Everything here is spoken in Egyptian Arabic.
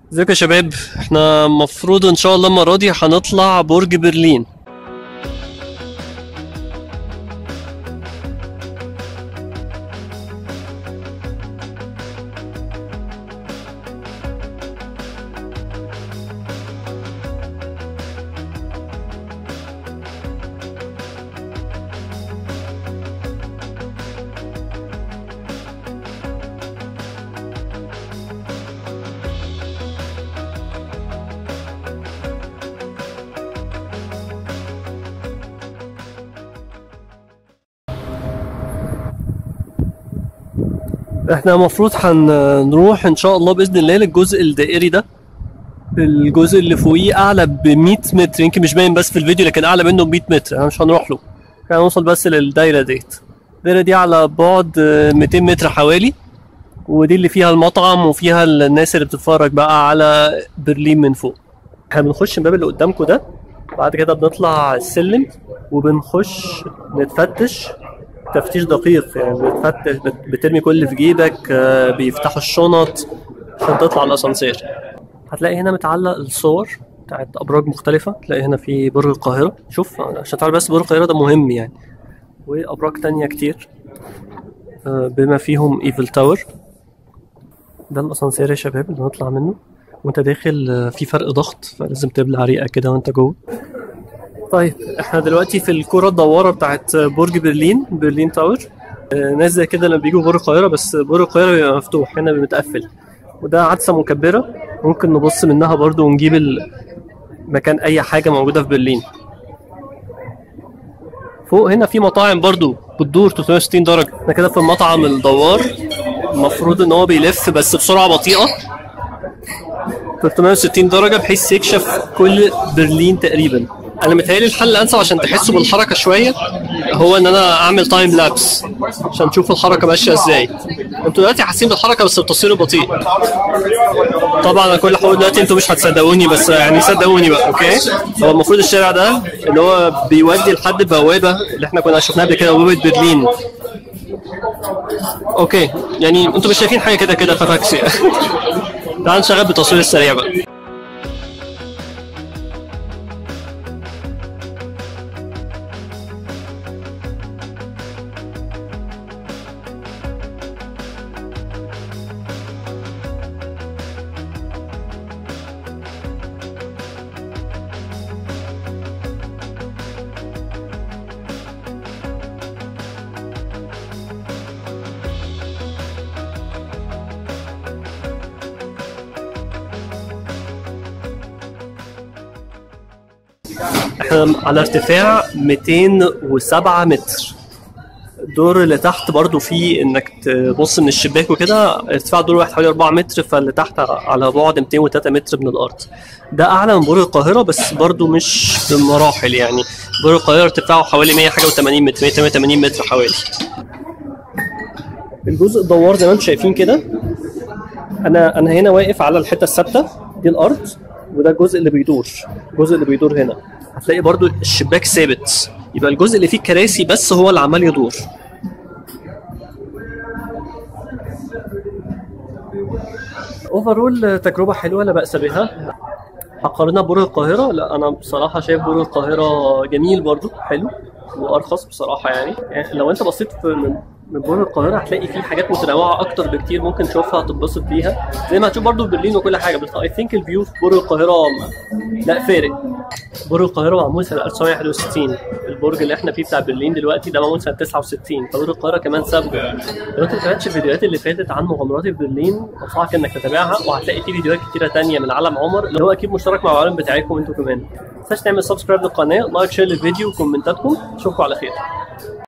ازيكم يا شباب احنا المفروض ان شاء الله المره دي هنطلع برج برلين احنا المفروض هنروح ان شاء الله باذن الله للجزء الدائري ده الجزء اللي فوقيه اعلى ب 100 متر يمكن مش باين بس في الفيديو لكن اعلى منه ب 100 متر احنا مش هنروح له احنا هنوصل بس للدايره ديت الدايره دي على بعد آه، 200 متر حوالي ودي اللي فيها المطعم وفيها الناس اللي بتتفرج بقى على برلين من فوق احنا بنخش من الباب اللي قدامكم ده بعد كده بنطلع السلم وبنخش نتفتش تفتيش دقيق يعني بتفتش بت- بترمي كل اللي في جيبك آه، بيفتحوا الشنط عشان تطلع الاسانسير هتلاقي هنا متعلق الصور بتاعت ابراج مختلفة تلاقي هنا في برج القاهرة شوف عشان تعرف بس برج القاهرة ده مهم يعني وابراج تانية كتير آه، بما فيهم ايفل تاور ده الاسانسير يا شباب اللي هنطلع منه وانت داخل آه، في فرق ضغط فلازم تبلع ريقك كده وانت جوه طيب احنا دلوقتي في الكرة الدوارة بتاعت برج برلين برلين تاور آه، ناس زي كده لما بيجوا برج القاهرة بس برج القاهرة بيبقى مفتوح هنا بيبقى متقفل وده عدسة مكبرة ممكن نبص منها برضو ونجيب ال- مكان أي حاجة موجودة في برلين فوق هنا في مطاعم برضو بتدور 360 درجة احنا كده في المطعم الدوار المفروض ان هو بيلف بس بسرعة بطيئة 360 درجة بحيث يكشف كل برلين تقريبا انا متهيألي الحل الانسب عشان تحسوا بالحركة شوية هو ان انا اعمل تايم لابس عشان تشوفوا الحركة ماشية ازاي انتوا دلوقتي حاسين بالحركة بس التصوير بطيء طبعا انا كل حقول دلوقتي انتوا مش هتصدقوني بس يعني صدقوني بقى اوكي هو المفروض الشارع ده اللي هو بيودي لحد البوابة اللي احنا كنا شفناها قبل كده بوابة برلين اوكي يعني انتوا مش شايفين حاجة كده كده فتاكسي تعال نشغل بالتصوير السريع بقى احنا على ارتفاع 207 متر الدور اللي تحت برضو فيه انك تبص من الشباك وكده ارتفاع الدور واحد حوالي 4 متر فاللي تحت على بعد 203 متر من الارض ده اعلى من برج القاهره بس برضو مش بمراحل يعني برج القاهره ارتفاعه حوالي 100 حاجه و80 متر 188 متر حوالي الجزء الدوار زي ما انتم شايفين كده انا انا هنا واقف على الحته الثابته دي الارض وده الجزء اللي بيدور الجزء اللي بيدور هنا هتلاقي برضو الشباك ثابت يبقى الجزء اللي فيه الكراسي بس هو اللي عمال يدور اوفرول تجربه حلوه لا باس بها هقارنها ببرج القاهره لا انا بصراحه شايف برج القاهره جميل برضو حلو وارخص بصراحه يعني, يعني لو انت بصيت في من من برج القاهره هتلاقي فيه حاجات متنوعه اكتر بكتير ممكن تشوفها تتبسط بيها زي ما هتشوف برضو في برلين وكل حاجه بس اي ثينك الفيو في برج القاهره لا فارق برج القاهره معمول سنه 1961 البرج اللي احنا فيه بتاع برلين دلوقتي ده معمول سنه 69 فبرج القاهره كمان سابقه لو انت ما تابعتش الفيديوهات اللي فاتت عن مغامراتي في برلين انصحك انك تتابعها وهتلاقي في فيديوهات كتيره تانية من عالم عمر اللي هو اكيد مشترك مع العالم بتاعكم انتوا كمان ما تنساش تعمل سبسكرايب للقناه لايك شير للفيديو وكومنتاتكم اشوفكم على خير